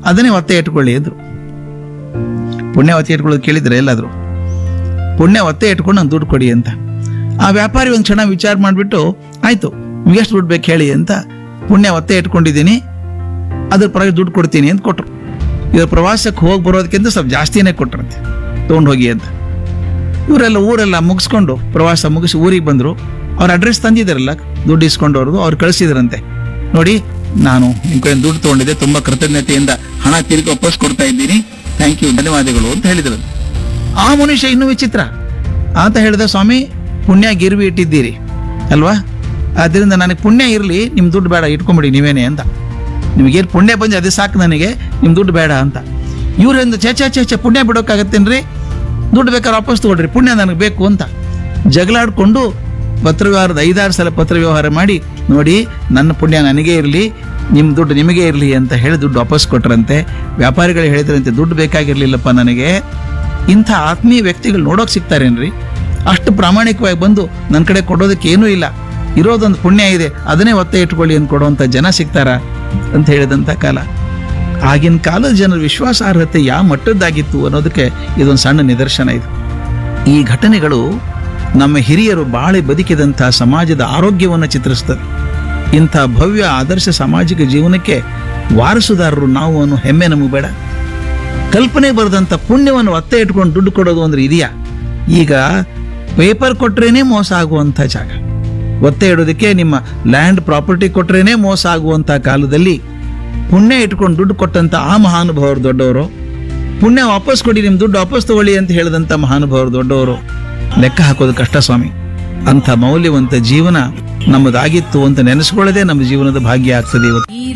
ಅದನ್ನೇ ಒತ್ತೆ ಇಟ್ಕೊಳ್ಳಿ ಅಂದ್ರು ಪುಣ್ಯ ಒತ್ತೆ ಇಟ್ಕೊಳ್ಳೋದು ಕೇಳಿದ್ರೆ ಎಲ್ಲಾದ್ರು ಪುಣ್ಯ ಒತ್ತೆ ಇಟ್ಕೊಂಡು ನಂಗೆ ದುಡ್ಡು ಕೊಡಿ ಅಂತ ಆ ವ್ಯಾಪಾರಿ ಒಂದು ಕ್ಷಣ ವಿಚಾರ ಮಾಡಿಬಿಟ್ಟು ಆಯ್ತು ನಿಮ್ಗೆ ಎಷ್ಟು ದುಡ್ಡು ಬೇಕು ಹೇಳಿ ಅಂತ ಪುಣ್ಯ ಒತ್ತೆ ಇಟ್ಕೊಂಡಿದ್ದೀನಿ ಅದ್ರ ಪರವಾಗಿ ದುಡ್ಡು ಕೊಡ್ತೀನಿ ಅಂತ ಕೊಟ್ರು ಇವ್ರ ಪ್ರವಾಸಕ್ಕೆ ಹೋಗಿ ಬರೋದಕ್ಕಿಂತ ಸ್ವಲ್ಪ ಜಾಸ್ತಿನೇ ಕೊಟ್ರಂತೆ ತೊಗೊಂಡು ಹೋಗಿ ಅಂತ ಇವರೆಲ್ಲ ಊರೆಲ್ಲ ಮುಗಿಸ್ಕೊಂಡು ಪ್ರವಾಸ ಮುಗಿಸಿ ಊರಿಗೆ ಬಂದರು ಅವ್ರ ಅಡ್ರೆಸ್ ತಂದಿದ್ದಾರಲ್ಲ ದುಡ್ಡು ಇಸ್ಕೊಂಡವ್ರದ್ದು ಅವ್ರು ಕಳಿಸಿದ್ರಂತೆ ನೋಡಿ ನಾನು ನಿಮ್ಮ ಕೈ ದುಡ್ಡು ತೊಗೊಂಡಿದ್ದೆ ತುಂಬಾ ಕೃತಜ್ಞತೆಯಿಂದ ಹಣ ತಿರುಗಿ ವಾಪಸ್ ಕೊಡ್ತಾ ಇದ್ದೀನಿ ಥ್ಯಾಂಕ್ ಯು ಧನ್ಯವಾದಗಳು ಅಂತ ಹೇಳಿದ್ರು ಆ ಮನುಷ್ಯ ಇನ್ನೂ ವಿಚಿತ್ರ ಆತ ಹೇಳಿದ ಸ್ವಾಮಿ ಪುಣ್ಯ ಗಿರ್ವಿ ಇಟ್ಟಿದ್ದೀರಿ ಅಲ್ವಾ ಆದ್ದರಿಂದ ನನಗೆ ಪುಣ್ಯ ಇರಲಿ ನಿಮ್ಮ ದುಡ್ಡು ಬೇಡ ಇಟ್ಕೊಂಬಿಡಿ ನೀವೇನೆ ಅಂತ ನಿಮಗೇನು ಪುಣ್ಯ ಬಂದು ಅದೇ ಸಾಕು ನನಗೆ ನಿಮ್ಮ ದುಡ್ಡು ಬೇಡ ಅಂತ ಇವ್ರಿಂದ ಚೇ ಚೇ ಚೇ ಚೇ ಪುಣ್ಯ ಬಿಡೋಕ್ಕಾಗತ್ತೇನ್ರಿ ದುಡ್ಡು ಬೇಕಾದ್ರೆ ವಾಪಸ್ ತಗೊಳ್ರಿ ಪುಣ್ಯ ನನಗೆ ಬೇಕು ಅಂತ ಜಗಳಾಡ್ಕೊಂಡು ಪತ್ರ ವ್ಯವಹಾರದ ಐದಾರು ಸಲ ಪತ್ರ ವ್ಯವಹಾರ ಮಾಡಿ ನೋಡಿ ನನ್ನ ಪುಣ್ಯ ನನಗೇ ಇರಲಿ ನಿಮ್ಮ ದುಡ್ಡು ನಿಮಗೆ ಇರಲಿ ಅಂತ ಹೇಳಿ ದುಡ್ಡು ವಾಪಸ್ ಕೊಟ್ರಂತೆ ವ್ಯಾಪಾರಿಗಳು ಹೇಳಿದ್ರಂತೆ ದುಡ್ಡು ಬೇಕಾಗಿರ್ಲಿಲ್ಲಪ್ಪ ನನಗೆ ಇಂಥ ಆತ್ಮೀಯ ವ್ಯಕ್ತಿಗಳು ನೋಡೋಕೆ ಸಿಗ್ತಾರೇನ್ರಿ ಅಷ್ಟು ಪ್ರಾಮಾಣಿಕವಾಗಿ ಬಂದು ನನ್ನ ಕಡೆ ಕೊಡೋದಕ್ಕೆ ಏನೂ ಇಲ್ಲ ಇರೋದೊಂದು ಪುಣ್ಯ ಇದೆ ಅದನ್ನೇ ಒತ್ತೆ ಇಟ್ಕೊಳ್ಳಿ ಅಂತ ಕೊಡುವಂಥ ಜನ ಸಿಗ್ತಾರ ಅಂತ ಹೇಳಿದಂಥ ಕಾಲ ಆಗಿನ ಕಾಲದ ಜನರ ವಿಶ್ವಾಸಾರ್ಹತೆ ಯಾವ ಮಟ್ಟದ್ದಾಗಿತ್ತು ಅನ್ನೋದಕ್ಕೆ ಇದೊಂದು ಸಣ್ಣ ನಿದರ್ಶನ ಇದು ಈ ಘಟನೆಗಳು ನಮ್ಮ ಹಿರಿಯರು ಬಾಳೆ ಬದುಕಿದಂಥ ಸಮಾಜದ ಆರೋಗ್ಯವನ್ನು ಚಿತ್ರಿಸ್ತದೆ ಇಂಥ ಭವ್ಯ ಆದರ್ಶ ಸಾಮಾಜಿಕ ಜೀವನಕ್ಕೆ ವಾರಸುದಾರರು ನಾವು ಅನ್ನೋ ಹೆಮ್ಮೆ ನಮಗೆ ಬೇಡ ಕಲ್ಪನೆ ಬರೆದಂಥ ಪುಣ್ಯವನ್ನು ಒತ್ತೆ ಇಟ್ಕೊಂಡು ದುಡ್ಡು ಕೊಡೋದು ಅಂದ್ರೆ ಇದೆಯಾ ಈಗ ಪೇಪರ್ ಕೊಟ್ರೇನೆ ಮೋಸ ಆಗುವಂಥ ಜಾಗ ಒತ್ತೆ ಇಡೋದಕ್ಕೆ ನಿಮ್ಮ ಲ್ಯಾಂಡ್ ಪ್ರಾಪರ್ಟಿ ಕೊಟ್ರೇನೆ ಮೋಸ ಆಗುವಂಥ ಕಾಲದಲ್ಲಿ ಪುಣ್ಯ ಇಟ್ಕೊಂಡು ದುಡ್ಡು ಕೊಟ್ಟಂತ ಆ ಮಹಾನುಭಾವರು ದೊಡ್ಡವರು ಪುಣ್ಯ ವಾಪಸ್ ಕೊಡಿ ನಿಮ್ಮ ದುಡ್ಡು ವಾಪಸ್ ತಗೊಳ್ಳಿ ಅಂತ ಹೇಳಿದಂಥ ಮಹಾನುಭಾವರು ದೊಡ್ಡವರು ಲೆಕ್ಕ ಹಾಕೋದು ಕಷ್ಟ ಸ್ವಾಮಿ ಅಂಥ ಮೌಲ್ಯವಂತ ಜೀವನ ನಮ್ಮದಾಗಿತ್ತು ಅಂತ ನೆನೆಸ್ಕೊಳ್ಳೋದೇ ನಮ್ಮ ಜೀವನದ ಭಾಗ್ಯ ಆಗ್ತದೆ ಇವತ್ತು ಈ